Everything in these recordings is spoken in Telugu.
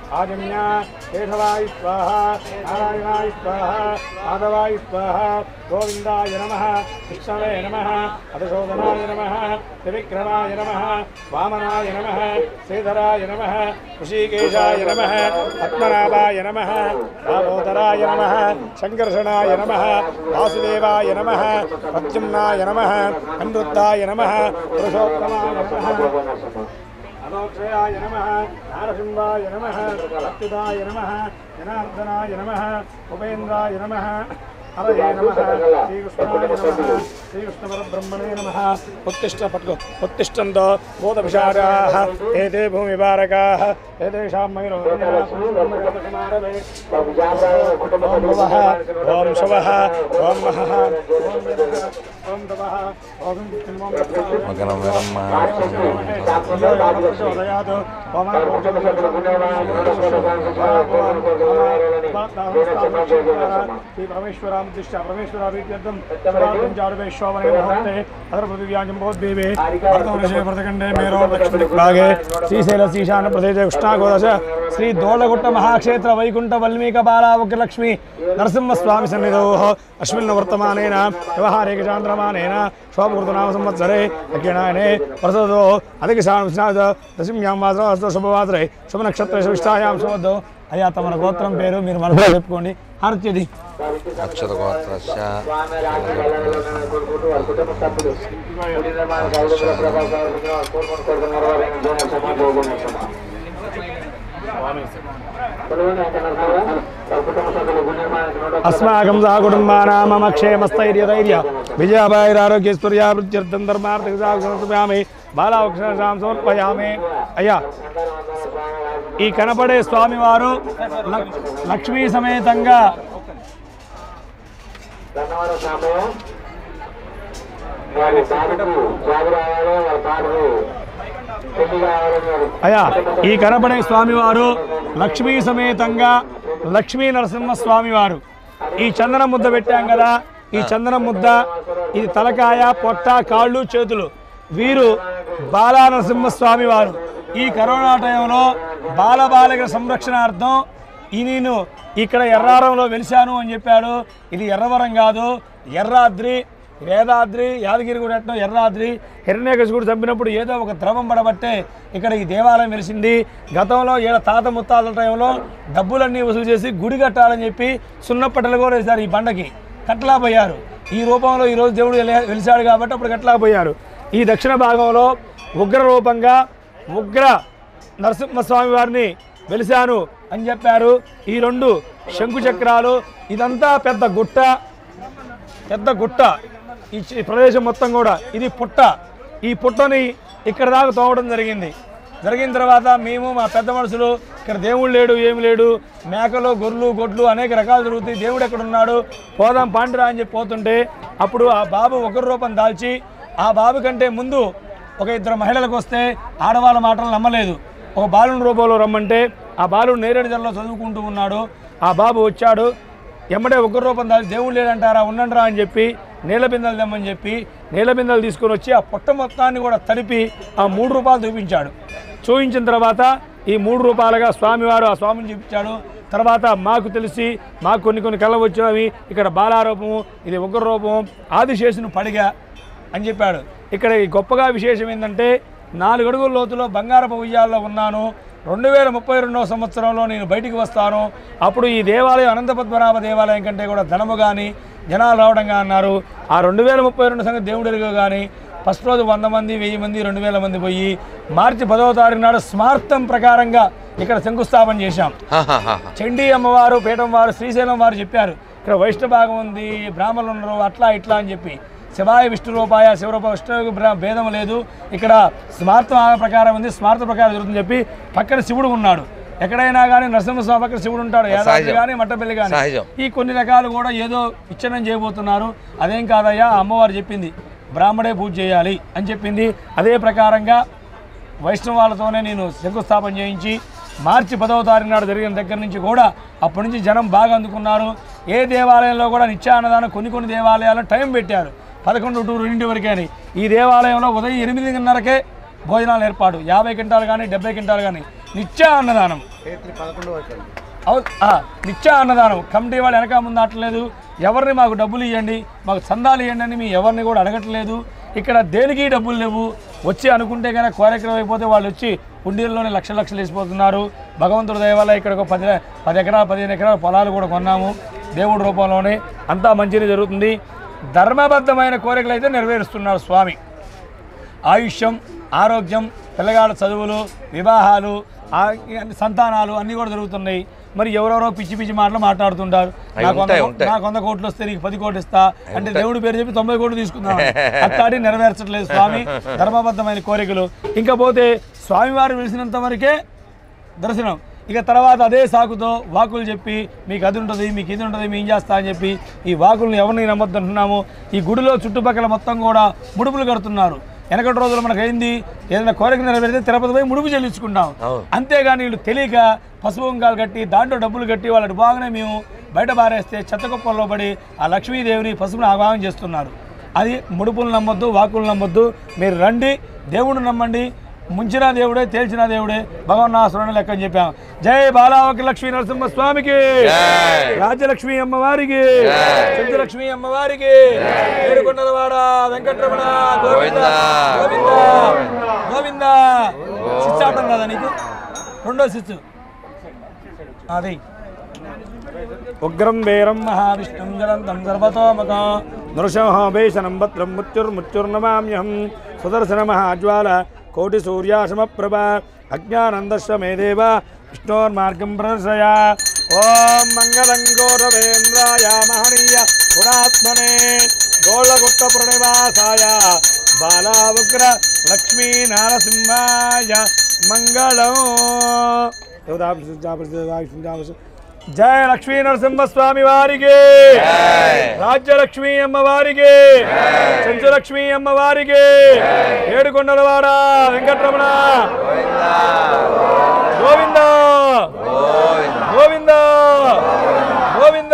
ఆజన్య కేశవాయ స్వాహ నారాయణాయ స్వాహ మాధవాయ స్వాహ గోవిందాయ నమ విష్ణవే నమ అధశోధనాయ నమ త్రివిక్రమాయ నమ వామనాయ నమ శ్రీధరాయ నమ ఋషికేశాయ నమ పద్మనాభాయ నమ దామోదరాయ నమ సంకర్షణాయ నమ వాసుదేవాయ నమ ప్రద్యుమ్నాయ నమ అనిరుద్ధాయ నమ పురుషోత్తమాయ నమ అదోక్షయాయ నమ నారసింహాయ నమ అచ్యుతాయ నమ జనార్దనాయ నమ ఉపేంద్రాయ నమ హరయే నమ శ్రీకృష్ణాయ నమ శ్రీకృష్ణ పరబ్రహ్మణే నమ ఉత్తిష్ట పట్టుకో ఉత్తిష్టంతో భూతపిశాచాः ఏతే భూమిపారకాः ఏతేషాం మయూరో ఓం భువః ఓం శువః ఓం మహః ఓం యదః ఓం తపః ఓం కిమ్మం మకరం విరమ్మ శ్రీశైలశీశాన ప్రదేశ కృష్ణాగోదశ శ్రీ దోళగుట్ట మహాక్షేత్ర వైకుంఠ వల్మీక బాలావగ్రలక్ష్మి నరసింహస్వామి సన్నిధో అశ్విన్ వర్తమానేన వ్యవహారేక చాంద్రమానేన శోభకృతనామ సంవత్సరే దక్షిణాయనే వరసదో అధిక శాంత దశమ్యాం వాసరం అస్తో శుభవాసరే శుభ నక్షత్ర శిష్టాయాం శుభద్దు అయ్యా తమ గోత్రం పేరు మీరు మనసులో చెప్పుకోండి హారత్యది అక్షత గోత్రస్య అస్మాకం సహ కుటుంబానాం మమ క్షేమస్థైర్యధైర్య విజయాభాయిరారోగ్యస్తుర్యాభృత్యర్థం ధర్మార్థికామి బాలావక్షాం సమర్పయామి అయ్యా ఈ కనపడే స్వామివారు లక్- లక్ష్మీ సమేతంగా అయ్యా ఈ కనపడే స్వామివారు లక్ష్మీ సమేతంగా లక్ష్మీ నరసింహ స్వామివారు ఈ చందనం ముద్ద పెట్టాం కదా ఈ చందనం ముద్ద ఇది తలకాయ పొట్ట కాళ్ళు చేతులు వీరు బాలా నరసింహ స్వామి వారు ఈ కరోనా టైంలో బాలబాలికల సంరక్షణార్థం ఈ నేను ఇక్కడ ఎర్రారంలో వెలిశాను అని చెప్పాడు ఇది ఎర్రవరం కాదు ఎర్రాద్రి వేదాద్రి యాదగిరి కూడా ఎట్నో ఎర్రాద్రి హిరణ్యకశిపుడు చంపినప్పుడు ఏదో ఒక ద్రవం పడబట్టే ఇక్కడ ఈ దేవాలయం వెలిసింది గతంలో ఏడ తాత ముత్తాతల టైంలో డబ్బులన్నీ వసూలు చేసి గుడి కట్టాలని చెప్పి సున్నపట్టలు కూడా వేశారు ఈ బండకి కట్టలేకపోయారు ఈ రూపంలో ఈరోజు దేవుడు వెలి- వెలిశాడు కాబట్టి అప్పుడు కట్టలేకపోయారు ఈ దక్షిణ భాగంలో ఉగ్ర రూపంగా ఉగ్ర నరసింహస్వామి వారిని వెలిశాను అని చెప్పారు ఈ రెండు శంకు చక్రాలు ఇదంతా పెద్ద గుట్ట పెద్ద గుట్ట ఈ చి- ప్రదేశం మొత్తం కూడా ఇది పుట్ట ఈ పుట్టని ఇక్కడ దాకా తోవడం జరిగింది జరిగిన తర్వాత మేము మా పెద్ద మనుషులు ఇక్కడ దేవుడు లేడు ఏమి లేడు మేకలు గొర్రెలు గొడ్లు అనేక రకాలు జరుగుతాయి దేవుడు ఎక్కడ ఉన్నాడు పోదాం పాండిరా అని చెప్పి పోతుంటే అప్పుడు ఆ బాబు ఒకరి రూపం దాల్చి ఆ బాబు కంటే ముందు ఒక ఇద్దరు మహిళలకు వస్తే ఆడవాళ్ళ మాటలు నమ్మలేదు ఒక బాలుని రూపంలో రమ్మంటే ఆ బాలుడు నేరేడు జల్లో చదువుకుంటూ ఉన్నాడు ఆ బాబు వచ్చాడు ఎమ్మడే ఒక రూపం దాచి దేవుడు లేడంటారా ఉండండిరా అని చెప్పి నీళ్ళ బిందెలు తెమ్మని చెప్పి నీళ్ళ బిందెలు తీసుకొని వచ్చి ఆ పుట్ట మొత్తాన్ని కూడా తడిపి ఆ మూడు రూపాయలు చూపించాడు చూపించిన తర్వాత ఈ మూడు రూపాయలుగా స్వామివారు ఆ స్వామిని చూపించాడు తర్వాత మాకు తెలిసి మాకు కొన్ని కొన్ని కళ వచ్చేవి ఇక్కడ బాలారూపము ఇది ఉగ్ర రూపం ఆదిశేషుని పడిగా అని చెప్పాడు ఇక్కడ ఈ గొప్పగా విశేషం ఏంటంటే నాలుగు అడుగుల లోతులో బంగారపు ఉయ్యాల్లో ఉన్నాను రెండు వేల ముప్పై రెండవ సంవత్సరంలో నేను బయటికి వస్తాను అప్పుడు ఈ దేవాలయం అనంత పద్మనాభ దేవాలయం కంటే కూడా ధనము కానీ జనాలు రావడంగా అన్నారు ఆ రెండు వేల ముప్పై రెండు సంగతి దేవుడు ఎరుగు కానీ ఫస్ట్ రోజు వంద మంది వెయ్యి మంది రెండు వేల మంది పోయి మార్చి పదవ తారీఖు నాడు స్మార్థం ప్రకారంగా ఇక్కడ శంకుస్థాపన చేశాం చండీ అమ్మవారు పీఠం వారు శ్రీశైలం వారు చెప్పారు ఇక్కడ వైష్ణవ భాగం ఉంది బ్రాహ్మణులు ఉన్నారు అట్లా ఇట్లా అని చెప్పి శివాయ విష్ణు రూపాయ శివరూప విష్ణు భేదం లేదు ఇక్కడ స్మార్థం ఆ ప్రకారం ఉంది స్మార్థ ప్రకారం జరుగుతుందని చెప్పి పక్కన శివుడు ఉన్నాడు ఎక్కడైనా కానీ నరసింహస్వామి పక్కన శివుడు ఉంటాడు యాదాద్రి సహజం. కానీ మట్టపల్లి కానీ సహజం. ఈ కొన్ని రకాలు కూడా ఏదో విచ్ఛిన్నం చేయబోతున్నారు అదేం కాదయ్యా ఆ అమ్మవారు చెప్పింది బ్రాహ్మడే పూజ చేయాలి అని చెప్పింది అదే ప్రకారంగా వైష్ణవాలతోనే నేను శంకుస్థాపన చేయించి మార్చి పదవ తారీఖు నాడు జరిగిన దగ్గర నుంచి కూడా అప్పటి నుంచి జనం బాగా అందుకున్నారు ఏ దేవాలయంలో కూడా నిత్యాన్నదానం కొన్ని కొన్ని దేవాలయాలు టైం పెట్టారు పదకొండు టు రెండింటి వరకే అని ఈ దేవాలయంలో ఉదయం ఎనిమిదిన్నరకే భోజనాలు ఏర్పాటు యాభై క్వింటాలు కానీ డెబ్బై క్వింటాలు కానీ నిత్య అన్నదానం అవు ఆ, నిత్య అన్నదానం కమిటీ వాళ్ళు వెనక ముందు ఆటలేదు ఎవరిని మాకు డబ్బులు ఇవ్వండి మాకు చందాలు ఇవ్వండి అని మీ ఎవరిని కూడా అడగట్లేదు ఇక్కడ దేనికి డబ్బులు లేవు వచ్చి అనుకుంటే కనుక కోరెకరం అయిపోతే వాళ్ళు వచ్చి కుండీల్లోనే లక్ష లక్షలు వేసిపోతున్నారు భగవంతుడి దయ వల్ల ఇక్కడ ఒక పది పది ఎకరాలు పదిహేను ఎకరాల పొలాలు కూడా కొన్నాము దేవుడి రూపంలోనే అంతా మంచిగా జరుగుతుంది ధర్మబద్ధమైన కోరికలు అయితే నెరవేరుస్తున్నారు స్వామి ఆయుష్యం ఆరోగ్యం పిల్లగాళ్ళ చదువులు వివాహాలు ఆ- అన్ని సంతానాలు అన్నీ కూడా జరుగుతున్నాయి మరి ఎవరెవరో పిచ్చి పిచ్చి మాటలు మాట్లాడుతుంటారు అవి నాకు వంద ఉంటాయి, కో- ఉంటాయి. నాకు వంద కోట్లు వస్తే నీకు పది కోట్లు ఇస్తా అంటే దేవుడి పేరు చెప్పి తొంభై కోట్లు తీసుకుందాం అట్లాంటి నెరవేర్చట్లేదు స్వామి ధర్మబద్ధమైన కోరికలు ఇంకా పోతే స్వామివారు పిలిచినంత వరకే దర్శనం ఇక తర్వాత అదే సాకుతో వాకులు చెప్పి మీకు అది ఉంటుంది మీకు ఇది ఉంటుంది మేము చేస్తా అని చెప్పి ఈ వాకులను ఎవరిని నమ్మొద్దంటున్నాము ఈ గుడిలో చుట్టుపక్కల మొత్తం కూడా ముడుపులు కడుతున్నారు వెనకటి రోజులు మనకు అయింది ఏదైనా కోరిక నెరవేరితే తిరుపతి పోయి ముడుపు చెల్లించుకుంటాం అవును. అంతేగాని వీళ్ళు తెలియక పసుపు కుంకాలు కట్టి దాంట్లో డబ్బులు కట్టి వాళ్ళకి బాగానే మేము బయట పారేస్తే చెత్తకుప్పల్లో పడి ఆ లక్ష్మీదేవిని పసుపుని ఆవాహన చేస్తున్నారు అది ముడుపులు నమ్మొద్దు వాకులు నమ్మొద్దు మీరు రండి దేవుడిని నమ్మండి ముంచిన దేవుడే తేల్చిన దేవుడే భగవన్నాసురుని లెక్క అని చెప్పాం జై బాలావక లక్ష్మీ నరసింహ స్వామికి జై. రాజ్యలక్ష్మి అమ్మవారికి చంద్రలక్ష్మి అమ్మవారికి ఏడుకొండలవాడ వెంకటరమణ గోవింద గోవింద. గోవింద గోవింద సిచ్చు ఆటం కదా నీకు రెండో సిచ్చు అది ఉగ్రం వీరం మహావిష్ణుం జలంతం సర్వతోమక నృసింహేషనం భద్రం మృత్యుర్మృత్యుర్నమామ్యహం సుదర్శన మహాజ్వాల కోటి సూర్యాసమప్రభ అజ్ఞానందశ్వ మే దేవ విష్ణోర్మార్గం ప్రదర్శయ ఓం మంగళం గౌరవేంద్రాయ మహనీయ గుణాత్మనే గోళగుప్త ప్రణివాసాయ బాలావుగ్ర లక్ష్మీ నారసింహాయ మంగళం జయ లక్ష్మీ నరసింహ స్వామి వారికి రాజ్యలక్ష్మీ అమ్మవారికి చెంచులక్ష్మీ అమ్మవారికి ఏడుకొండలవాడ వెంకటరమణ గోవింద గోవింద గోవింద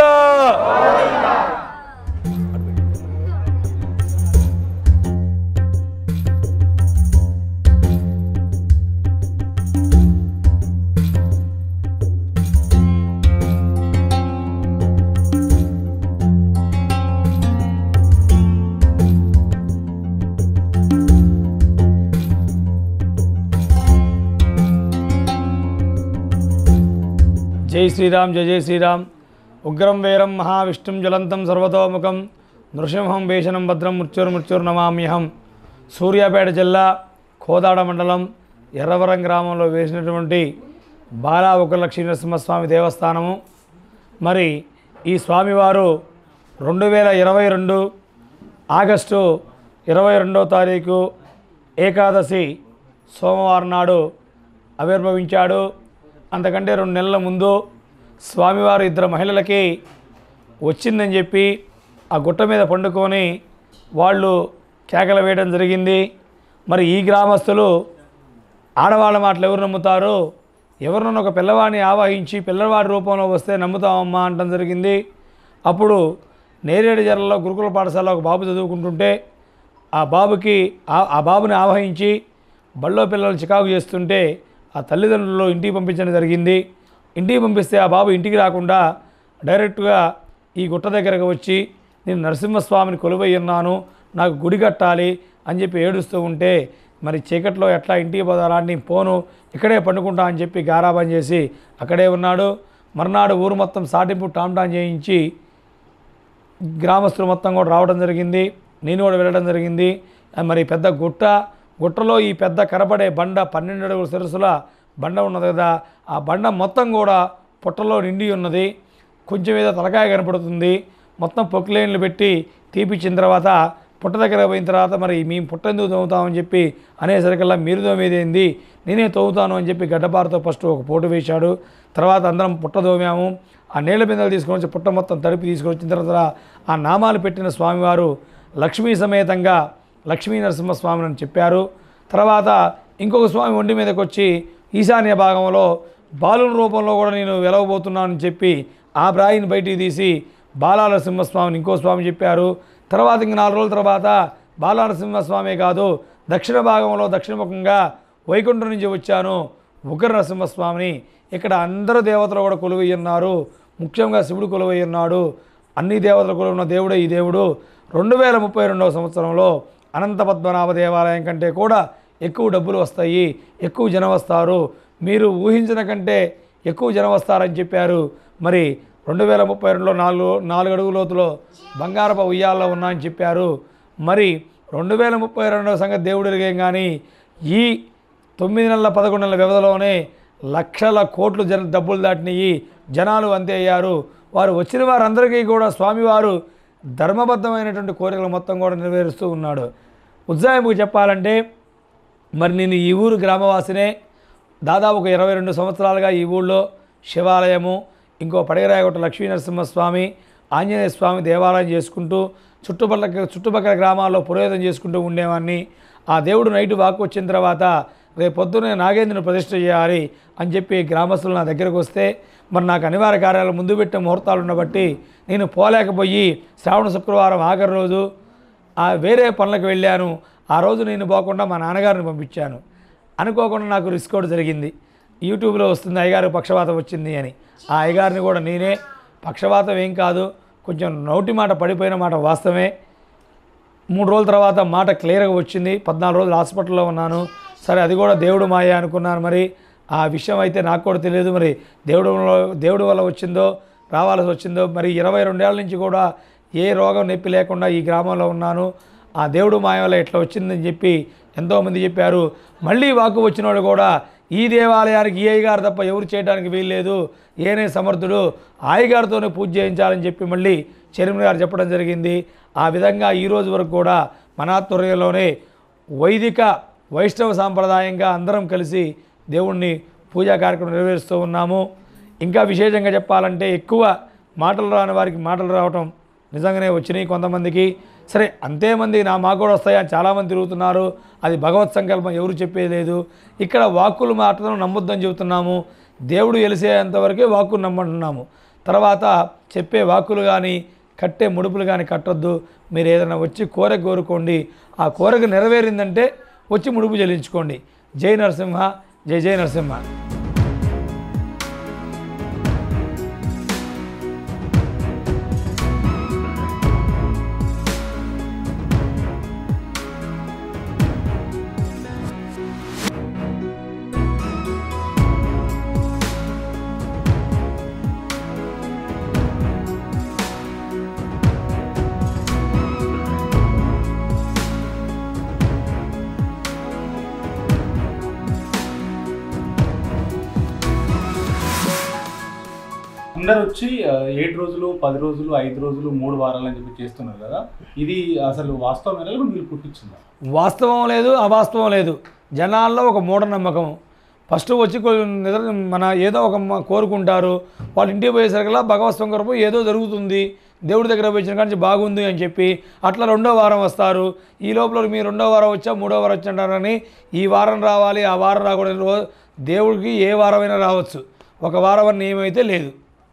జై శ్రీరామ్ జయ జయ శ్రీరామ్ ఉగ్రం వీరం మహావిష్ణుం జ్వలంతం సర్వతోముఖం నృసింహం వేషనం భద్రం మృత్యుర్మృత్యుర్నమామ్యహం సూర్యాపేట జిల్లా కోదాడ మండలం ఎర్రవరం గ్రామంలో వేసినటువంటి బాలా ఉగ్రలక్ష్మీ నరసింహస్వామి దేవస్థానము మరి ఈ స్వామివారు రెండు వేల ఇరవై రెండు ఆగస్టు ఇరవై రెండో తారీఖు ఏకాదశి సోమవారం నాడు ఆవిర్భవించాడు అంతకంటే రెండు నెలల ముందు స్వామివారు ఇద్దరు మహిళలకి వచ్చిందని చెప్పి ఆ గుట్ట మీద పండుకొని వాళ్ళు కేకలు వేయడం జరిగింది మరి ఈ గ్రామస్తులు ఆడవాళ్ళ మాటలు ఎవరు నమ్ముతారు ఎవరినన్నా ఒక పిల్లవాడిని ఆవాహించి పిల్లవాడి రూపంలో వస్తే నమ్ముతామమ్మా అంటం జరిగింది అప్పుడు నేరేడు జర్లలో గురుకుల పాఠశాలలో ఒక బాబు చదువుకుంటుంటే ఆ బాబుకి ఆ- ఆ బాబుని ఆవహించి బళ్ళో పిల్లలు చికాకు చేస్తుంటే ఆ తల్లిదండ్రులు ఇంటికి పంపించడం జరిగింది ఇంటికి పంపిస్తే ఆ బాబు ఇంటికి రాకుండా డైరెక్ట్గా ఈ గుట్ట దగ్గరకు వచ్చి నేను నరసింహస్వామిని కొలువై ఉన్నాను నాకు గుడి కట్టాలి అని చెప్పి ఏడుస్తూ ఉంటే మరి చీకట్లో ఎట్లా ఇంటికి పోదారా నేను పోను ఇక్కడే పండుకుంటా అని చెప్పి గారాబం చేసి అక్కడే ఉన్నాడు మర్నాడు ఊరు మొత్తం సాటింపు టామ్టాన్ చేయించి గ్రామస్తులు మొత్తం కూడా రావడం జరిగింది నేను కూడా వెళ్ళడం జరిగింది ఆ మరి పెద్ద గుట్ట గుట్టలో ఈ పెద్ద కనపడే బండ పన్నెండు అడుగుల సరస్సుల బండ ఉన్నది కదా ఆ బండ మొత్తం కూడా పుట్టలో నిండి ఉన్నది కొంచెం ఏదో తలకాయ కనపడుతుంది మొత్తం పొక్లైన్లు పెట్టి తీపిచ్చిన తర్వాత పుట్ట దగ్గర పోయిన తర్వాత మరి మేము పుట్ట ఎందుకు తవ్వుతామని చెప్పి అనేసరికల్లా మీరు తోమేదేంది నేనే తవ్వుతాను అని చెప్పి గడ్డపారతో ఫస్ట్ ఒక పోటు వేశాడు తర్వాత అందరం పుట్ట తోమాము ఆ నీళ్ళ బిందెలు తీసుకొని వచ్చి పుట్ట మొత్తం తడిపి తీసుకొని వచ్చిన తర్వాత ఆ నామాలు పెట్టిన స్వామివారు లక్ష్మీ సమేతంగా లక్ష్మీ నరసింహస్వామిని అని చెప్పారు తర్వాత ఇంకొక స్వామి ఒంటి మీదకి వచ్చి ఈశాన్య భాగంలో బాలుల రూపంలో కూడా నేను వెలవబోతున్నానని చెప్పి ఆ బ్రాయిని బయటికి తీసి బాలా నరసింహస్వామిని ఇంకో స్వామి చెప్పారు తర్వాత ఇంక నాలుగు రోజుల తర్వాత బాలా నరసింహస్వామి కాదు దక్షిణ భాగంలో దక్షిణముఖంగా వైకుంఠం నుంచి వచ్చాను ఉగ్ర నరసింహస్వామిని ఇక్కడ అందరు దేవతలు కూడా కొలువై ఉన్నారు ముఖ్యంగా శివుడు కొలువై ఉన్నాడు అన్ని దేవతలు కొలువున్న దేవుడే ఈ దేవుడు రెండు వేల ముప్పై రెండవ సంవత్సరంలో అనంత పద్మనాభ దేవాలయం కంటే కూడా ఎక్కువ డబ్బులు వస్తాయి ఎక్కువ జనం వస్తారు మీరు ఊహించిన కంటే ఎక్కువ జనం వస్తారని చెప్పారు మరి రెండు వేల ముప్పై రెండులో నాలుగు నాలుగు అడుగు లోతులో బంగారపు ఉయ్యాల్లో ఉన్నా అని చెప్పారు మరి రెండు వేల ముప్పై రెండవ సంగతి దేవుడు ఎరిగేం కానీ ఈ తొమ్మిది నెలల పదకొండు నెలల వ్యవధిలోనే లక్షల కోట్లు జన డబ్బులు దాటినాయి జనాలు అంతే అయ్యారు వారు వచ్చిన వారందరికీ కూడా స్వామివారు ధర్మబద్ధమైనటువంటి కోరికలు మొత్తం కూడా నెరవేరుస్తూ ఉన్నాడు ఉజ్జాయింపుకు చెప్పాలంటే మరి నేను ఈ ఊరు గ్రామవాసినే దాదాపు ఒక ఇరవై రెండు సంవత్సరాలుగా ఈ ఊళ్ళో శివాలయము ఇంకో పడగరాయగొట్ట లక్ష్మీ నరసింహస్వామి ఆంజనేయ స్వామి దేవాలయం చేసుకుంటూ చుట్టుపక్కల చుట్టుపక్కల గ్రామాల్లో పురోహితం చేసుకుంటూ ఉండేవాడిని ఆ దేవుడు నైట్ వాక్ వచ్చిన తర్వాత రేపు పొద్దున్నే నాగేంద్రుని ప్రతిష్ఠ చేయాలి అని చెప్పి గ్రామస్తులు నా దగ్గరకు వస్తే మరి నాకు అనివార్య కార్యాలు ముందు పెట్టే ముహూర్తాలు ఉండబట్టి నేను పోలేకపోయి శ్రావణ శుక్రవారం ఆఖరి రోజు ఆ వేరే పనులకు వెళ్ళాను ఆ రోజు నేను పోకుండా మా నాన్నగారిని పంపించాను అనుకోకుండా నాకు రిస్క్ కూడా జరిగింది యూట్యూబ్లో వస్తుంది అయ్యగారు పక్షవాతం వచ్చింది అని ఆ అయ్యగారిని కూడా నేనే పక్షవాతం ఏం కాదు కొంచెం నోటి మాట పడిపోయిన మాట వాస్తవమే మూడు రోజుల తర్వాత మాట క్లియర్గా వచ్చింది పద్నాలుగు రోజులు హాస్పిటల్లో ఉన్నాను సరే అది కూడా దేవుడు మాయ అనుకున్నాను మరి ఆ విషయం అయితే నాకు కూడా తెలియదు మరి దేవుడు వల్ల- దేవుడి వల్ల వచ్చిందో రావాల్సి వచ్చిందో మరి ఇరవై రెండేళ్ల నుంచి కూడా ఏ రోగం నొప్పి లేకుండా ఈ గ్రామంలో ఉన్నాను ఆ దేవుడు మాయ వల్ల ఇట్లా వచ్చిందని చెప్పి ఎంతోమంది చెప్పారు మళ్ళీ వాకు వచ్చినోడు కూడా ఈ దేవాలయానికి ఈ అయ్యగారు తప్ప ఎవరు చేయడానికి వీల్లేదు ఏనే సమర్థుడు ఆయగారితోనే పూజ చేయించాలని చెప్పి మళ్ళీ చైర్మన్ గారు చెప్పడం జరిగింది ఆ విధంగా ఈ రోజు వరకు కూడా మనాత్వర్యంలోనే వైదిక వైష్ణవ సాంప్రదాయంగా అందరం కలిసి దేవుణ్ణి పూజా కార్యక్రమం నెరవేరుస్తూ ఉన్నాము ఇంకా విశేషంగా చెప్పాలంటే ఎక్కువ మాటలు రాని వారికి మాటలు రావటం నిజంగానే వచ్చినాయి కొంతమందికి సరే అంతే మంది నా మాకు కూడా వస్తాయని చాలామంది తిరుగుతున్నారు అది భగవత్ సంకల్పం ఎవరు చెప్పేది లేదు ఇక్కడ వాక్కులు మాటలను నమ్మొద్దని చెబుతున్నాము దేవుడు వెలిసేంతవరకే వాక్కులు నమ్మంటున్నాము తర్వాత చెప్పే వాక్కులు కానీ కట్టే ముడుపులు కానీ కట్టొద్దు మీరు ఏదైనా వచ్చి కోరిక కోరుకోండి ఆ కోరిక నెరవేరిందంటే వచ్చి ముడుపు చెల్లించుకోండి జై నరసింహ జై జై నరసింహ అందరు వచ్చి ఆ, ఏడు రోజులు పది రోజులు ఐదు రోజులు మూడు వారాలు అని చెప్పి చేస్తున్నారు కదా ఇది అసలు వాస్తవమైన లేకపోతే మీరు పుట్టించిందా వాస్తవం లేదు అవాస్తవం లేదు జనాల్లో ఒక మూఢనమ్మకం ఫస్ట్ వచ్చి కొ- నిద్ర మన ఏదో ఒక మ- కోరుకుంటారు వాళ్ళ ఇంటికి పోయేసరికల్లా భగవత్ సంకల్పం ఏదో జరుగుతుంది దేవుడి దగ్గర వచ్చిన కానీ బాగుంది అని చెప్పి అట్లా రెండో వారం వస్తారు ఈ లోపల మీ రెండో వారం వచ్చా మూడో వారం వచ్చారని ఈ వారం రావాలి ఆ వారం రాకూడదు రో- దేవుడికి ఏ వారమైనా రావచ్చు ఒక వారం అని నియమం అయితే లేదు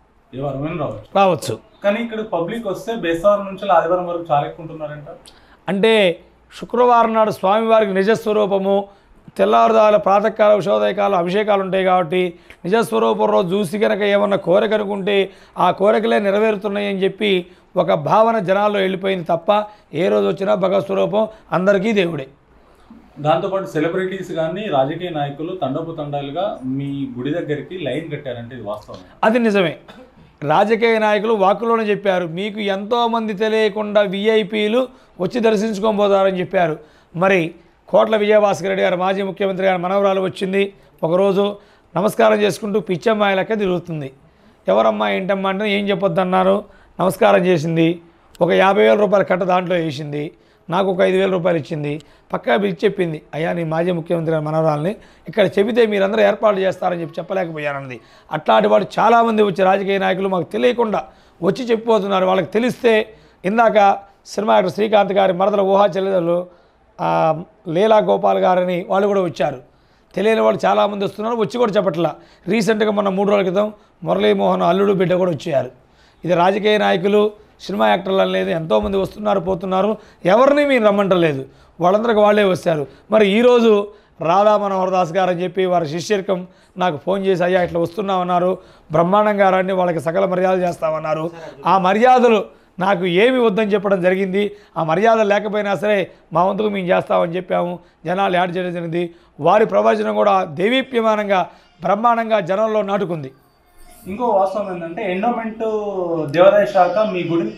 ఏ వారమైనా రావచ్చు రావచ్చు కానీ ఇక్కడ పబ్లిక్ వస్తే బేస్తవారం నుంచి ఆదివారం వరకు చాలా ఎక్కువ ఉంటున్నారంట అంటే శుక్రవారం నాడు స్వామివారికి నిజస్వరూపము తెల్లారుదాల ప్రాతకాల ఉషోదయకాల అభిషేకాలు ఉంటాయి కాబట్టి నిజస్వరూపం రోజు చూసి కనుక ఏమన్నా కోరిక అనుకుంటే ఆ కోరికలే నెరవేరుతున్నాయి అని చెప్పి ఒక భావన జనాల్లో వెళ్ళిపోయింది తప్ప ఏ రోజు వచ్చినా భగవత్ స్వరూపం అందరికీ దేవుడే దాంతోపాటు సెలబ్రిటీస్ కానీ రాజకీయ నాయకులు తండపు తండాలుగా మీ గుడి దగ్గరికి లైన్ కట్టారంటే ఇది వాస్తవం అది నిజమే రాజకీయ నాయకులు వాక్కులోనే చెప్పారు మీకు ఎంతోమంది తెలియకుండా విఐపీలు వచ్చి దర్శించుకొని పోతారని చెప్పారు మరి కోట్ల విజయభాస్కర్ రెడ్డి గారు మాజీ ముఖ్యమంత్రి గారి మనవరాలు వచ్చింది ఒకరోజు నమస్కారం చేసుకుంటూ పిచ్చమ్మాయి లెక్క తిరుగుతుంది ఎవరమ్మా ఏంటమ్మా అంటే ఏం చెప్పొద్దన్నారు నమస్కారం చేసింది ఒక యాభై వేల రూపాయల కట్ట దాంట్లో వేసింది నాకు ఒక ఐదు వేల రూపాయలు ఇచ్చింది పక్కా పిలిచి చెప్పింది అయ్యా నీ మాజీ ముఖ్యమంత్రి గారి మనవరాల్ని ఇక్కడ చెబితే మీరందరూ ఏర్పాటు చేస్తారని చెప్పి చెప్పలేకపోయానన్నది అట్లాంటి వాడు చాలామంది వచ్చి రాజకీయ నాయకులు మాకు తెలియకుండా వచ్చి చెప్పిపోతున్నారు వాళ్ళకి తెలిస్తే ఇందాక సినిమా యాక్టర్ శ్రీకాంత్ గారి మరదల ఊహా చెల్లెలు ఆ, లీలా గోపాల్ గారని వాళ్ళు కూడా వచ్చారు తెలియని వాళ్ళు చాలామంది వస్తున్నారు వచ్చి కూడా చెప్పట్లా రీసెంట్గా మొన్న మూడు రోజుల క్రితం మురళీమోహన్ అల్లుడు బిడ్డ కూడా వచ్చారు ఇది రాజకీయ నాయకులు సినిమా యాక్టర్లు అని లేదు ఎంతోమంది వస్తున్నారు పోతున్నారు ఎవరిని మీరు రమ్మంటలేదు వాళ్ళందరికి వాళ్ళే వచ్చారు మరి ఈరోజు రాధా మనోహర్ దాస్ గారు అని చెప్పి వారి శిష్యర్కం నాకు ఫోన్ చేసి అయ్యా ఇట్లా వస్తున్నామన్నారు బ్రహ్మాండంగా రండి వాళ్ళకి సకల మర్యాదలు చేస్తామన్నారు ఆ మర్యాదలు నాకు ఏమి వద్దని చెప్పడం జరిగింది ఆ మర్యాద లేకపోయినా సరే మా వంతుకు మేము చేస్తామని చెప్పాము జనాలు యాడ్ చేయడం జరిగింది వారి ప్రవచనం కూడా దేవీప్యమానంగా బ్రహ్మాండంగా జనంలో నాటుకుంది ఇంకో వాస్తవం ఏంటంటే ఎండోమెంట్ దేవాదాయ శాఖ మీ గుడిని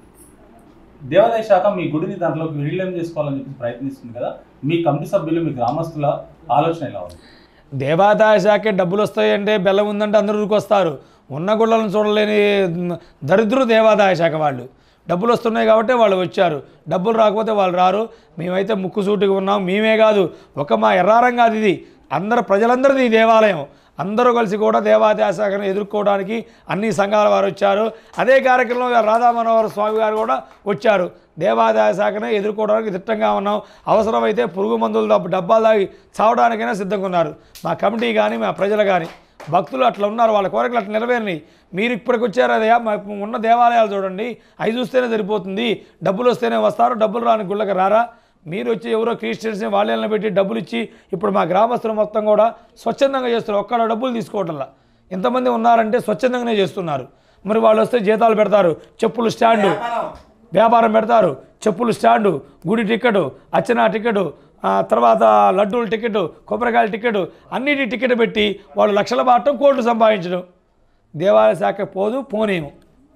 దేవాదాయ శాఖ మీ గుడిని దాంట్లోకి విలీనం చేసుకోవాలని చెప్పి ప్రయత్నిస్తుంది కదా మీ కమిటీ సభ్యులు మీ గ్రామస్తుల ఆలోచన ఎలా ఉంది దేవాదాయ శాఖ డబ్బులు వస్తాయంటే బెల్లం ఉందంటే అందరూ ఊరికొస్తారు ఉన్న గుళ్ళలను చూడలేని దరిద్రులు దేవాదాయ శాఖ వాళ్ళు డబ్బులు వస్తున్నాయి కాబట్టి వాళ్ళు వచ్చారు డబ్బులు రాకపోతే వాళ్ళు రారు మేమైతే ముక్కుసూటిగా ఉన్నాం మేమే కాదు ఒక మా ఎర్రారం కాదు ఇది అందరు ప్రజలందరిది ఈ దేవాలయం అందరూ కలిసి కూడా దేవాదాయ శాఖను ఎదుర్కోవడానికి అన్ని సంఘాల వారు వచ్చారు అదే కార్యక్రమంలో రాధా మనోహర స్వామి గారు కూడా వచ్చారు దేవాదాయ శాఖను ఎదుర్కోవడానికి దిట్టంగా ఉన్నాం అవసరమైతే పురుగు మందులు డబ్బ- డబ్బాలు తాగి చావడానికైనా సిద్ధంగా ఉన్నారు మా కమిటీ కానీ మా ప్రజలు కానీ భక్తులు అట్లా ఉన్నారు వాళ్ళ కోరికలు అట్లా నెరవేరినాయి మీరు ఇప్పటికి వచ్చారు అదయా మాకు ఉన్న దేవాలయాలు చూడండి అవి చూస్తేనే సరిపోతుంది డబ్బులు వస్తేనే వస్తారు డబ్బులు రాని గుళ్ళకి రారా మీరు వచ్చి ఎవరో క్రిస్టియన్స్ని వాళ్ళని పెట్టి డబ్బులు ఇచ్చి ఇప్పుడు మా గ్రామస్తులు మొత్తం కూడా స్వచ్ఛందంగా చేస్తున్నారు ఒక్కడ డబ్బులు తీసుకోవటంలా ఎంతమంది ఉన్నారంటే స్వచ్ఛందంగానే చేస్తున్నారు మరి వాళ్ళు వస్తే జీతాలు పెడతారు చెప్పులు స్టాండు వ్యాపారం పెడతారు చెప్పులు స్టాండు గుడి టికెట్ అర్చన టికెట్ ఆ తర్వాత లడ్డూల టికెట్ కొబ్బరికాయల టికెట్ అన్నిటి టికెట్ పెట్టి వాళ్ళు లక్షల బాటం కోట్లు సంపాదించడం దేవాలయ శాఖ పోదు పోనేము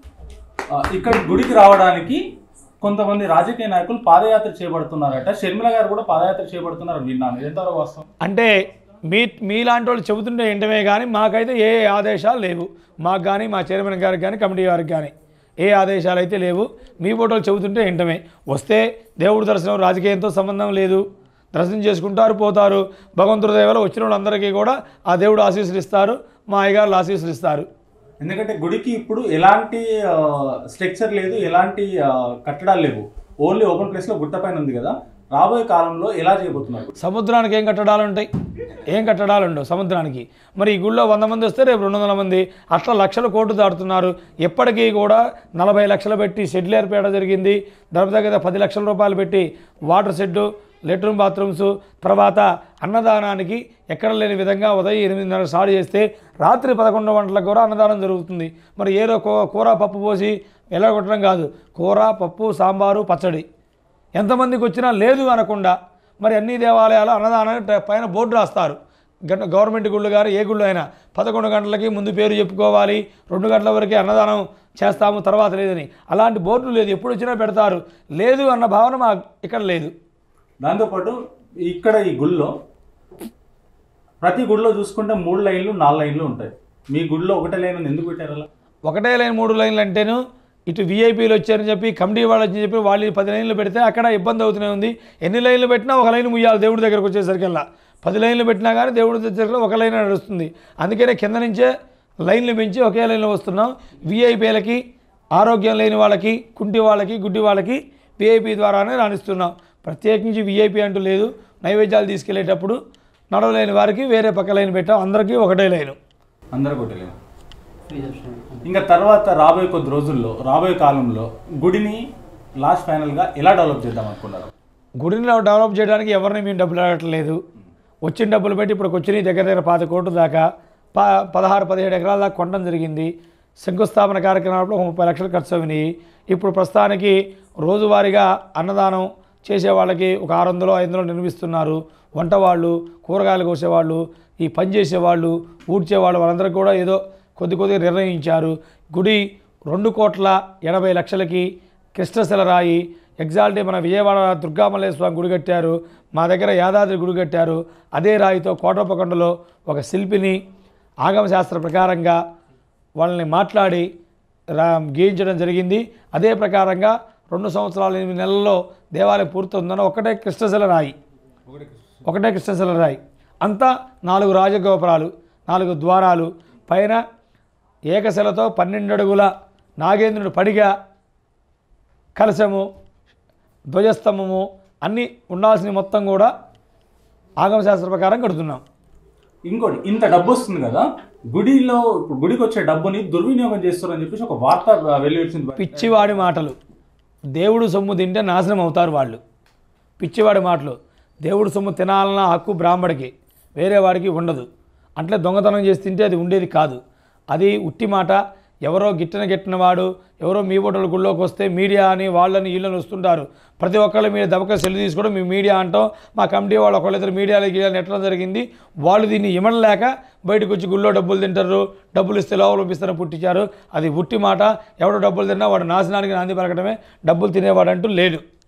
ఆ, ఇక్కడ గుడికి రావడానికి కొంతమంది రాజకీయ నాయకులు పాదయాత్ర చేపడుతున్నారట షర్మిల గారు కూడా పాదయాత్ర చేపడుతున్నారు విన్నాను ఎంతవరకు వాస్తవం అంటే మీ మీలాంటి వాళ్ళు చెబుతుంటే ఏంటమే కానీ మాకైతే ఏ ఆదేశాలు లేవు మాకు కానీ మా చైర్మన్ గారికి కానీ కమిటీ వారికి కానీ ఏ ఆదేశాలు అయితే లేవు మీ ఫోటోలు చెబుతుంటే ఏంటమే వస్తే దేవుడి దర్శనం రాజకీయంతో సంబంధం లేదు దర్శనం చేసుకుంటారు పోతారు భగవంతుడి దేవలో వచ్చిన వాళ్ళందరికీ కూడా ఆ దేవుడు ఆశీస్సులు ఇస్తారు మా అయ్యగారులు ఆశీస్సులు ఇస్తారు ఎందుకంటే గుడికి ఇప్పుడు ఎలాంటి స్ట్రక్చర్ లేదు ఎలాంటి ఆ, కట్టడాలు లేవు ఓన్లీ ఓపెన్ ప్లేస్ లో గుట్ట పైన ఉంది కదా రాబోయే కాలంలో ఎలా చేయబోతున్నారు సముద్రానికి ఏం కట్టడాలు ఉంటాయి ఏం కట్టడాలు ఉండవు సముద్రానికి మరి ఈ గుళ్ళో వంద మంది వస్తే రేపు రెండు వందల మంది అట్లా లక్షల కోట్లు దాటుతున్నారు ఎప్పటికీ కూడా నలభై లక్షలు పెట్టి షెడ్లు ఏర్పేయడం జరిగింది దగ్గర దగ్గర పది లక్షల రూపాయలు పెట్టి వాటర్ షెడ్డు లెట్రూమ్ బాత్రూమ్స్ తర్వాత అన్నదానానికి ఎక్కడ లేని విధంగా ఉదయం ఎనిమిదిన్నర స్టార్ట్ చేస్తే రాత్రి పదకొండు గంటలకు కూడా అన్నదానం జరుగుతుంది మరి ఏదో కూ- కూర పప్పు పోసి ఎలా కొట్టడం కాదు కూర పప్పు సాంబారు పచ్చడి ఎంతమందికి వచ్చినా లేదు అనకుండా మరి అన్ని దేవాలయాలు అన్నదానాన్ని ట- పైన బోర్డు రాస్తారు గన- గవర్నమెంట్ గుళ్ళు గారు ఏ గుళ్ళు అయినా పదకొండు గంటలకి ముందు పేరు చెప్పుకోవాలి రెండు గంటల వరకే అన్నదానం చేస్తాము తర్వాత లేదని అలాంటి బోర్డు లేదు ఎప్పుడు వచ్చినా పెడతారు లేదు అన్న భావన మా ఇక్కడ లేదు దాంతోపాటు ఇక్కడ ఈ గుళ్ళో ప్రతి గుడిలో చూసుకుంటే మూడు లైన్లు నాలుగు లైన్లు ఉంటాయి మీ గుడిలో ఒకటే లైన్ ఉంది ఎందుకు పెట్టారు అలా ఒకటే లైన్ మూడు లైన్లు అంటేను ఇటు వీఐపీలు వచ్చారని చెప్పి కమిటీ వాళ్ళు వచ్చి చెప్పి వాళ్ళు పది లైన్లు పెడితే అక్కడ ఇబ్బంది అవుతూనే ఉంది ఎన్ని లైన్లు పెట్టినా ఒక లైన్ ముయ్యాలి దేవుడి దగ్గరకు వచ్చేసరికల్లా పది లైన్లు పెట్టినా కానీ దేవుడి దగ్గర ఒక లైన్ నడుస్తుంది అందుకనే కింద నుంచే లైన్లు పెంచి ఒకే లైన్లో వస్తున్నాం వీఐపీలకి ఆరోగ్యం లేని వాళ్ళకి కుంటి వాళ్ళకి గుడ్డి వాళ్ళకి వీఐపీ ద్వారానే రాణిస్తున్నాం ప్రత్యేకించి వీఐపీ అంటూ లేదు నైవేద్యాలు తీసుకెళ్లేటప్పుడు నడవలేని వారికి వేరే పక్క లైన్ పెట్టాం అందరికీ ఒకటే లైను అందరూ కొట్టలేదు ఇంకా తర్వాత రాబోయే కొద్ది రోజుల్లో రాబోయే కాలంలో గుడిని లాస్ట్ ఫైనల్గా ఎలా డెవలప్ చేద్దాం అనుకున్నారు గుడిని డెవలప్ చేయడానికి ఎవరిని మేము డబ్బులు అడగట్లేదు వచ్చిన డబ్బులు పెట్టి ఇప్పుడు వచ్చిన దగ్గర దగ్గర పాత కోట్లు దాకా ప పదహారు పదిహేడు ఎకరాల దాకా కొనడం జరిగింది శంకుస్థాపన కార్యక్రమాల్లో ఒక ముప్పై లక్షలు ఖర్చు అయినాయి ఇప్పుడు ప్రస్తుతానికి రోజువారీగా అన్నదానం చేసే వాళ్ళకి ఒక ఆరు వందలు ఐదు వందలు నిర్మిస్తున్నారు వంట వాళ్ళు కూరగాయలు కోసేవాళ్ళు ఈ పని చేసేవాళ్ళు ఊడ్చేవాళ్ళు వాళ్ళందరికీ కూడా ఏదో కొద్ది కొద్దిగా నిర్ణయించారు గుడి రెండు కోట్ల ఎనభై లక్షలకి కృష్ణశిల రాయి ఎగ్జాల్టీ మన విజయవాడ దుర్గామల్లేశ్వర స్వామి గుడి కట్టారు మా దగ్గర యాదాద్రి గుడి కట్టారు అదే రాయితో కోటప్పకొండలో ఒక శిల్పిని ఆగమ శాస్త్ర ప్రకారంగా వాళ్ళని మాట్లాడి రా గీయించడం జరిగింది అదే ప్రకారంగా రెండు సంవత్సరాల ఎనిమిది నెలల్లో దేవాలయం పూర్తవుతుందని ఒకటే కృష్ణశిల రాయి ఒకటే కృష్ణశిల రాయి అంతా నాలుగు రాజగోపురాలు నాలుగు ద్వారాలు పైన ఏకశిలతో పన్నెండు అడుగుల నాగేంద్రుడు పడిగా కలశము ధ్వజస్తంభము అన్నీ ఉండాల్సిన మొత్తం కూడా ఆగమశాస్త్ర ప్రకారం కడుతున్నాం ఇంకోటి ఇంత డబ్బు వస్తుంది కదా గుడిలో ఇప్పుడు గుడికి వచ్చే డబ్బుని దుర్వినియోగం చేస్తారని చెప్పేసి ఒక వార్త వెళ్ళి వచ్చింది పిచ్చివాడి మాటలు దేవుడు సొమ్ము తింటే నాశనం అవుతారు వాళ్ళు పిచ్చివాడి మాటలు దేవుడు సొమ్ము తినాలన్న హక్కు బ్రాహ్మడికి వేరే వాడికి ఉండదు అట్లే దొంగతనం చేసి తింటే అది ఉండేది కాదు అది ఉట్టి మాట ఎవరో గిట్టిన గిట్టిన వాడు ఎవరో మీ ఓటర్ల గుళ్ళోకి వస్తే మీడియా అని వాళ్ళని వీళ్ళని వస్తుంటారు ప్రతి ఒక్కళ్ళు మీరు దబక సెల్ తీసుకోవడం మీ మీడియా అంటాం మా కమిటీ వాళ్ళు ఒకళ్ళిద్దరు మీడియాలో గీయాలని ఎట్లా జరిగింది వాళ్ళు దీన్ని ఇమడలేక బయటకు వచ్చి గుళ్ళో డబ్బులు తింటారు డబ్బులు ఇస్తే లోపల ఇస్తారని పుట్టించారు అది ఉట్టి మాట ఎవడో డబ్బులు తిన్నా వాడు నాశనానికి నాంది పలకడమే డబ్బులు తినేవాడంటూ లేడు